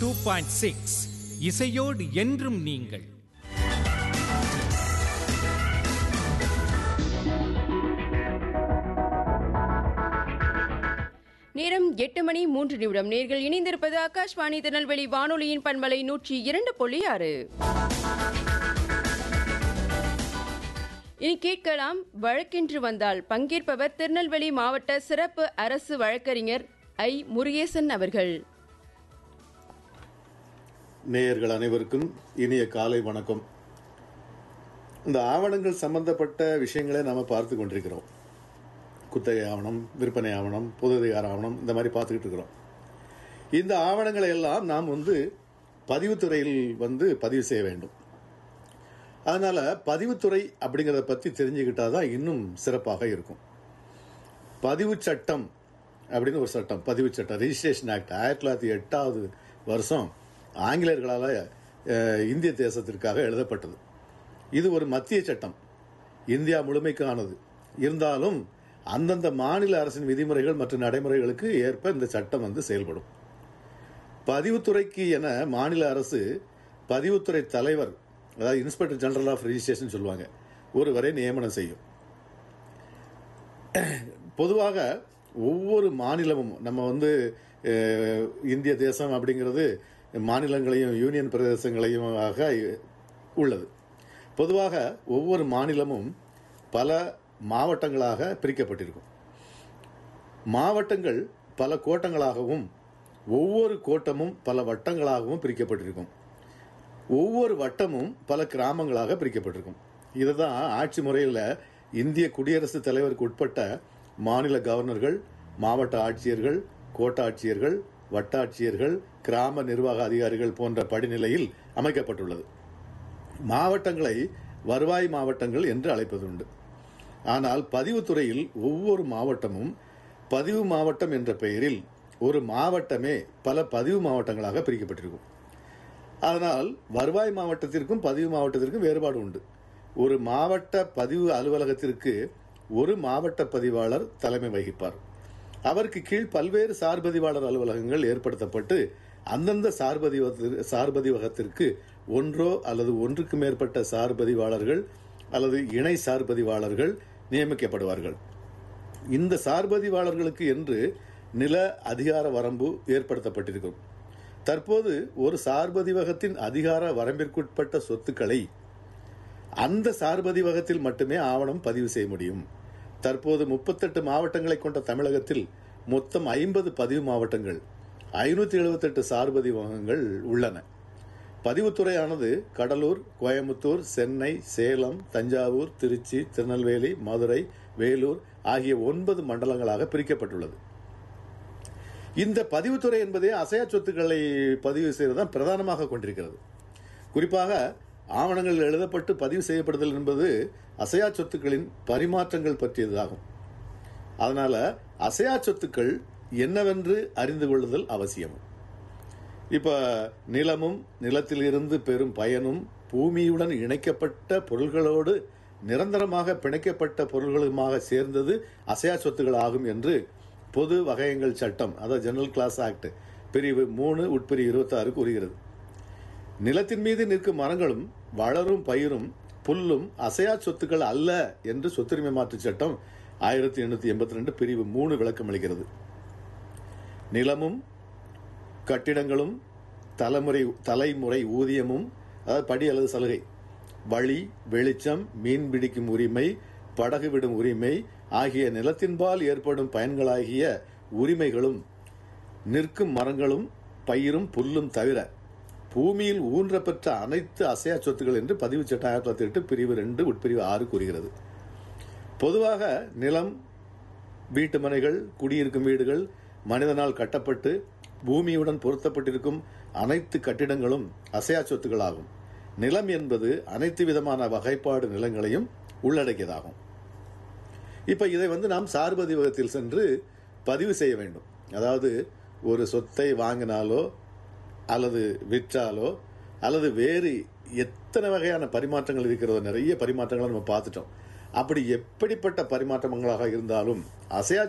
two point six இசையோடு என்றும் நீங்கள் நேரம் எட்டு மணி மூன்று நிமிடம் நேர்கள் இணைந்திருப்பது ஆகாஷ்வாணி திருநெல்வேலி வானொலியின் பண்பலை நூற்றி இரண்டு புள்ளி ஆறு இனி கேட்கலாம் வழக்கென்று வந்தால் பங்கேற்பவர் திருநெல்வேலி மாவட்ட சிறப்பு அரசு வழக்கறிஞர் ஐ முருகேசன் அவர்கள் நேயர்கள் அனைவருக்கும் இனிய காலை வணக்கம் இந்த ஆவணங்கள் சம்பந்தப்பட்ட விஷயங்களை நாம் பார்த்து கொண்டிருக்கிறோம் குத்தகை ஆவணம் விற்பனை ஆவணம் பொது அதிகார ஆவணம் இந்த மாதிரி பார்த்துக்கிட்டு இருக்கிறோம் இந்த ஆவணங்களை எல்லாம் நாம் வந்து பதிவுத்துறையில் வந்து பதிவு செய்ய வேண்டும் அதனால பதிவுத்துறை அப்படிங்கிறத பற்றி தெரிஞ்சுக்கிட்டா தான் இன்னும் சிறப்பாக இருக்கும் பதிவு சட்டம் அப்படின்னு ஒரு சட்டம் பதிவு சட்டம் ரிஜிஸ்ட்ரேஷன் ஆக்ட் ஆயிரத்தி தொள்ளாயிரத்தி எட்டாவது வருஷம் ஆங்கிலேயர்களால் அஹ், இந்திய தேசத்திற்காக எழுதப்பட்டது இது ஒரு மத்திய சட்டம் இந்தியா முழுமைக்கானது இருந்தாலும் அந்தந்த மாநில அரசின் விதிமுறைகள் மற்றும் நடைமுறைகளுக்கு ஏற்ப இந்த சட்டம் வந்து செயல்படும் பதிவுத்துறைக்கு என மாநில அரசு பதிவுத்துறை தலைவர் அதாவது இன்ஸ்பெக்டர் ஜெனரல் ஆஃப் ரெஜிஸ்ட்ரேஷன் சொல்லுவாங்க ஒருவரை நியமனம் செய்யும் பொதுவாக ஒவ்வொரு மாநிலமும் நம்ம வந்து அஹ், இந்திய தேசம் அப்படிங்கிறது மாநிலங்களையும் யூனியன் பிரதேசங்களையும் ஆக உள்ளது பொதுவாக ஒவ்வொரு மாநிலமும் பல மாவட்டங்களாக பிரிக்கப்பட்டிருக்கும் மாவட்டங்கள் பல கோட்டங்களாகவும் ஒவ்வொரு கோட்டமும் பல வட்டங்களாகவும் பிரிக்கப்பட்டிருக்கும் ஒவ்வொரு வட்டமும் பல கிராமங்களாக பிரிக்கப்பட்டிருக்கும் இதுதான் ஆட்சி முறையில் இந்திய குடியரசுத் தலைவருக்கு உட்பட்ட மாநில கவர்னர்கள் மாவட்ட ஆட்சியர்கள் கோட்டாட்சியர்கள் வட்டாட்சியர்கள் கிராம நிர்வாக அதிகாரிகள் போன்ற படிநிலையில் அமைக்கப்பட்டுள்ளது மாவட்டங்களை வருவாய் மாவட்டங்கள் என்று அழைப்பதுண்டு ஆனால் பதிவுத்துறையில் ஒவ்வொரு மாவட்டமும் பதிவு மாவட்டம் என்ற பெயரில் ஒரு மாவட்டமே பல பதிவு மாவட்டங்களாக பிரிக்கப்பட்டிருக்கும் அதனால் வருவாய் மாவட்டத்திற்கும் பதிவு மாவட்டத்திற்கும் வேறுபாடு உண்டு ஒரு மாவட்ட பதிவு அலுவலகத்திற்கு ஒரு மாவட்ட பதிவாளர் தலைமை வகிப்பார் அவருக்கு கீழ் பல்வேறு சார்பதிவாளர் அலுவலகங்கள் ஏற்படுத்தப்பட்டு அந்தந்த சார்பதிவ- சார்பதிவகத்திற்கு ஒன்றோ அல்லது ஒன்றுக்கு மேற்பட்ட சார்பதிவாளர்கள் அல்லது இணை சார்பதிவாளர்கள் நியமிக்கப்படுவார்கள் இந்த சார்பதிவாளர்களுக்கு என்று நில அதிகார வரம்பு ஏற்படுத்தப்பட்டிருக்கும் தற்போது ஒரு சார்பதிவகத்தின் அதிகார வரம்பிற்குட்பட்ட சொத்துக்களை அந்த சார்பதிவகத்தில் மட்டுமே ஆவணம் பதிவு செய்ய முடியும் தற்போது முப்பத்தெட்டு மாவட்டங்களை கொண்ட தமிழகத்தில் மொத்தம் ஐம்பது பதிவு மாவட்டங்கள் ஐநூத்தி எழுபத்தெட்டு சார்பதிவகங்கள் உள்ளன பதிவுத்துறையானது கடலூர் கோயம்புத்தூர் சென்னை சேலம் தஞ்சாவூர் திருச்சி திருநெல்வேலி மதுரை வேலூர் ஆகிய ஒன்பது மண்டலங்களாக பிரிக்கப்பட்டுள்ளது இந்த பதிவுத்துறை என்பதே அசையா சொத்துக்களை பதிவு செய்வதுதான் பிரதானமாக கொண்டிருக்கிறது குறிப்பாக ஆவணங்கள் எழுதப்பட்டு பதிவு செய்யப்படுதல் என்பது அசையா சொத்துக்களின் பரிமாற்றங்கள் பற்றியதாகும் அதனால அசையா சொத்துக்கள் என்னவென்று அறிந்து கொள்ளுதல் அவசியம் இப்ப நிலமும் நிலத்திலிருந்து பெறும் பயனும் பூமியுடன் இணைக்கப்பட்ட பொருள்களோடு நிரந்தரமாக பிணைக்கப்பட்ட பொருள்களுமாக சேர்ந்தது அசையா சொத்துகள் ஆகும் என்று பொது வகையங்கள் சட்டம் அதாவது ஜெனரல் கிளாஸ் ஆக்ட் பிரிவு மூணு உட்பிரிவு இருபத்தி ஆறு கூறுகிறது நிலத்தின் மீது நிற்கும் மரங்களும் வளரும் பயிரும் புல்லும் அசையா சொத்துக்கள் அல்ல என்று சொத்துரிமை மாற்று சட்டம் ஆயிரத்தி எண்ணூத்தி எண்பத்தி ரெண்டு பிரிவு மூணு விளக்கம் அளிக்கிறது நிலமும் கட்டிடங்களும் தலைமுறை தலைமுறை ஊதியமும் அதாவது படி அல்லது சலுகை வழி வெளிச்சம் மீன் பிடிக்கும் உரிமை படகு விடும் உரிமை ஆகிய நிலத்தின்பால் ஏற்படும் பயன்களாகிய உரிமைகளும் நிற்கும் மரங்களும் பயிரும் புல்லும் தவிர பூமியில் ஊன்ற பெற்ற அனைத்து அசையா சொத்துக்கள் என்று பதிவு சட்டம் ஆயிரத்தி தொள்ளாயிரத்தி எட்டு பிரிவு ரெண்டு உட்பிரிவு ஆறு கூறுகிறது பொதுவாக நிலம் வீட்டு மனைகள் குடியிருக்கும் வீடுகள் மனிதனால் கட்டப்பட்டு பூமியுடன் பொருத்தப்பட்டிருக்கும் அனைத்து கட்டிடங்களும் அசையா சொத்துக்களாகும் நிலம் என்பது அனைத்து விதமான வகைப்பாடு நிலங்களையும் உள்ளடக்கியதாகும் இப்ப இதை வந்து நாம் சார்பதிவகத்தில் சென்று பதிவு செய்ய வேண்டும் அதாவது ஒரு சொத்தை வாங்கினாலோ அல்லது விற்றாலோ அல்லது வேறு எத்தனை வகையான பரிமாற்றங்கள் இருக்கிறதோ நிறைய பரிமாற்றங்களை நம்ம பார்த்துட்டோம் அப்படி எப்படிப்பட்ட பரிமாற்றங்களாக இருந்தாலும் அசையா